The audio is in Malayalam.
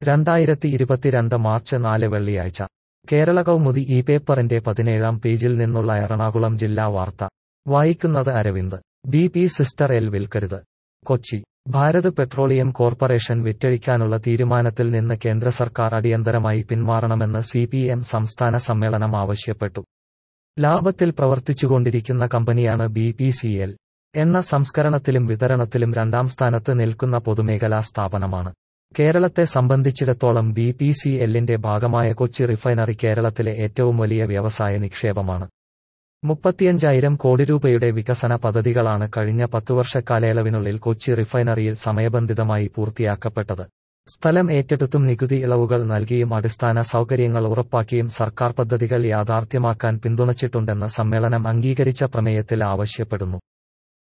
രണ്ടായിരത്തി ഇരുപത്തിരണ്ട് മാർച്ച് നാല് വെള്ളിയാഴ്ച കേരള കൗമുദി ഈ പേപ്പറിന്റെ പതിനേഴാം പേജിൽ നിന്നുള്ള എറണാകുളം ജില്ലാ വാർത്ത വായിക്കുന്നത് അരവിന്ദ് ബി പി സിസ്റ്റർ എൽ വിൽക്കരുത് കൊച്ചി ഭാരത് പെട്രോളിയം കോർപ്പറേഷൻ വിറ്റഴിക്കാനുള്ള തീരുമാനത്തിൽ നിന്ന് കേന്ദ്ര സർക്കാർ അടിയന്തരമായി പിന്മാറണമെന്ന് സി പി എം സംസ്ഥാന സമ്മേളനം ആവശ്യപ്പെട്ടു ലാഭത്തിൽ പ്രവർത്തിച്ചുകൊണ്ടിരിക്കുന്ന കമ്പനിയാണ് ബി പി സി എൽ എണ്ണ സംസ്കരണത്തിലും വിതരണത്തിലും രണ്ടാം സ്ഥാനത്ത് നിൽക്കുന്ന പൊതുമേഖലാ സ്ഥാപനമാണ് കേരളത്തെ സംബന്ധിച്ചിടത്തോളം ബി പി സി എല്ലിന്റെ ഭാഗമായ കൊച്ചി റിഫൈനറി കേരളത്തിലെ ഏറ്റവും വലിയ വ്യവസായ നിക്ഷേപമാണ് മുപ്പത്തിയഞ്ചായിരം കോടി രൂപയുടെ വികസന പദ്ധതികളാണ് കഴിഞ്ഞ പത്തുവർഷ കാലയളവിനുള്ളിൽ കൊച്ചി റിഫൈനറിയിൽ സമയബന്ധിതമായി പൂർത്തിയാക്കപ്പെട്ടത് സ്ഥലം ഏറ്റെടുത്തും നികുതി ഇളവുകൾ നൽകിയും അടിസ്ഥാന സൗകര്യങ്ങൾ ഉറപ്പാക്കിയും സർക്കാർ പദ്ധതികൾ യാഥാർത്ഥ്യമാക്കാൻ പിന്തുണച്ചിട്ടുണ്ടെന്ന് സമ്മേളനം അംഗീകരിച്ച പ്രമേയത്തിൽ ആവശ്യപ്പെടുന്നു